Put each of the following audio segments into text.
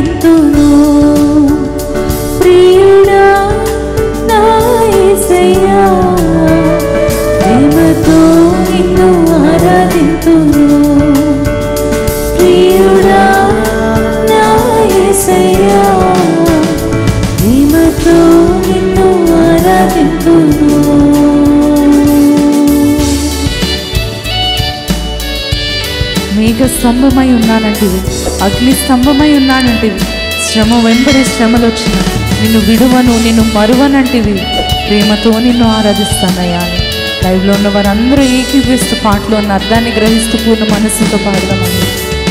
ఆరాధింతును ప్రియుడా నా యేసయ్యా ప్రేమతో నిన్ను ఆరాధింతును ప్రియుడా నా యేసయ్యా ప్రేమతో నిన్ను ఆరాధింతును మేఘ స్తంభమై ఉన్నానంటివి అగ్ని స్తంభమై ఉన్నానంటివి శ్రమ వెంబడి శ్రమలు వచ్చిన నిన్ను విడువను నిన్ను మరువనంటివి ప్రేమతో నిన్ను ఆరాధిస్తానయ్యా అని లైవ్లో ఉన్న వారందరూ ఏకీపిస్తూ పాటలో ఉన్న అర్థాన్ని గ్రహిస్తూ పూర్ణ మనస్సుతో పాడదామని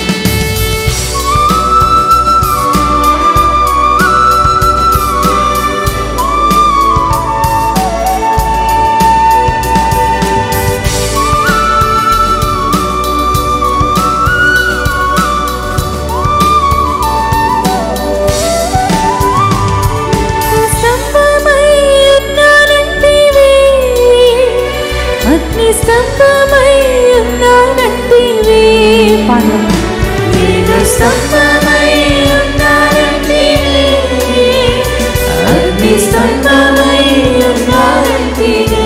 స్తంభమై ఉన్నానంటివి అగ్ని స్తంభమై ఉన్నానంటివి పాడదాం మేఘ స్తంభమై ఉన్నానంటివి అగ్ని స్తంభమై ఉన్నానంటివి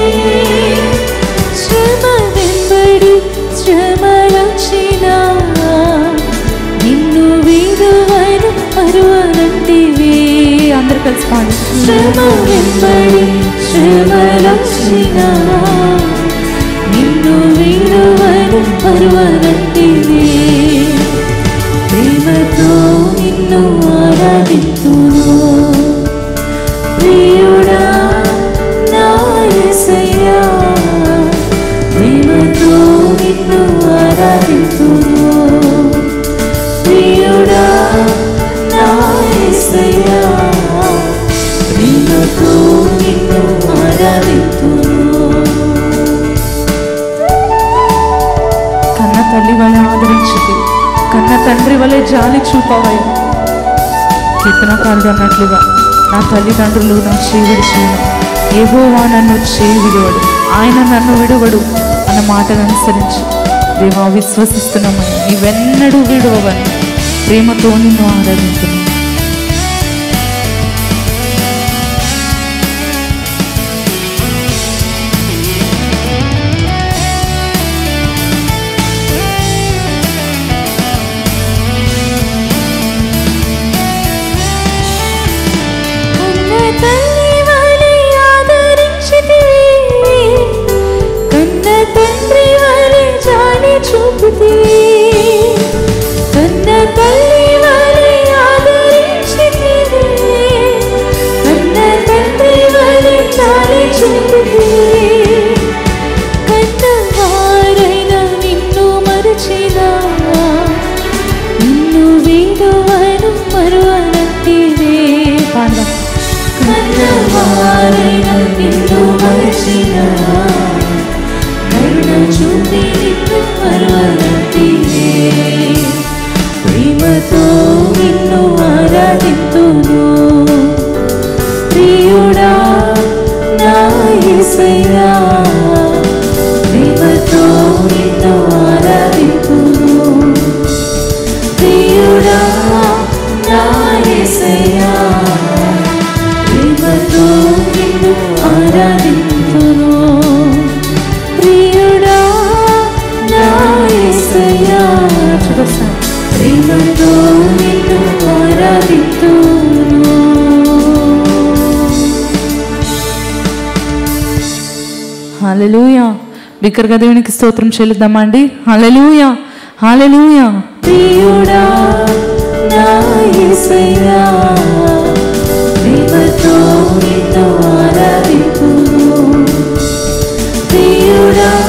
శ్రమ వెంబడి శ్రమలొచ్చినా నిన్ను విడువను మరువనంటివి అందరు కలిసి పాడు శ్రమ వెంబడి శ్రమలొచ్చినా నిన్ను విడువను మరువనంటివి ప్రేమతో నిన్ను ఆరాధింతును ప్రియుడా నా యేసయ్యా ప్రేమతో నిన్ను ఆరాధింతును ప్రియుడా నా యేసయ్యా ప్రేమతో నిన్ను ఆరాధింతును కన్న తల్లి వలె ఆదరించింది కన్న తండ్రి వలె జాలి చూపవై కీర్తనకారుడు అన్నట్లుగా నా తల్లిదండ్రులు నా చేవిడి చేయను ఏవోవా నన్ను చేయి విడువడు ఆయన నన్ను విడువడు అన్న మాటను అనుసరించి దేవా విశ్వసిస్తున్నామని నీవెన్నడూ విడువవని ప్రేమతో నిన్ను ఆరాధించును కన్న తల్లి వలె ఆదరించితివి కన్న తండ్రి వలె జాలి చూపుతివి కన్న తల్లి వలె ఆదరించితివి కన్న తండ్రి వలె జాలి చూపుతివి కన్నవారైన నిన్ను మరచినా నిన్ను వీడువను మరువనంటివే పాడదాం కన్నవారైన నిన్ను మరచినా కరుణ చూపి నిన్ను మరువనంటివే ప్రేమతో నిన్ను ఆరాధింతును ప్రియుడా నా యేసయ్యా ప్రేమతో నిన్ను ఆరాధింతును ప్రియుడా నా యేసయ్యా ప్రేమతో నిన్ను ఆరాధింతును ప్రియుడా నా యేసయ్యా చూపిస్తాను ప్రేమతో నిన్ను ఆరాధింతును హల్లెలూయా బిక్కరగా దేవునికి స్తోత్రం చెల్లిద్దామండి హల్లెలూయా హల్లెలూయా ప్రియుడా నా యేసయ్యా ప్రేమతో నిన్ను ఆరాధింతును ప్రియుడా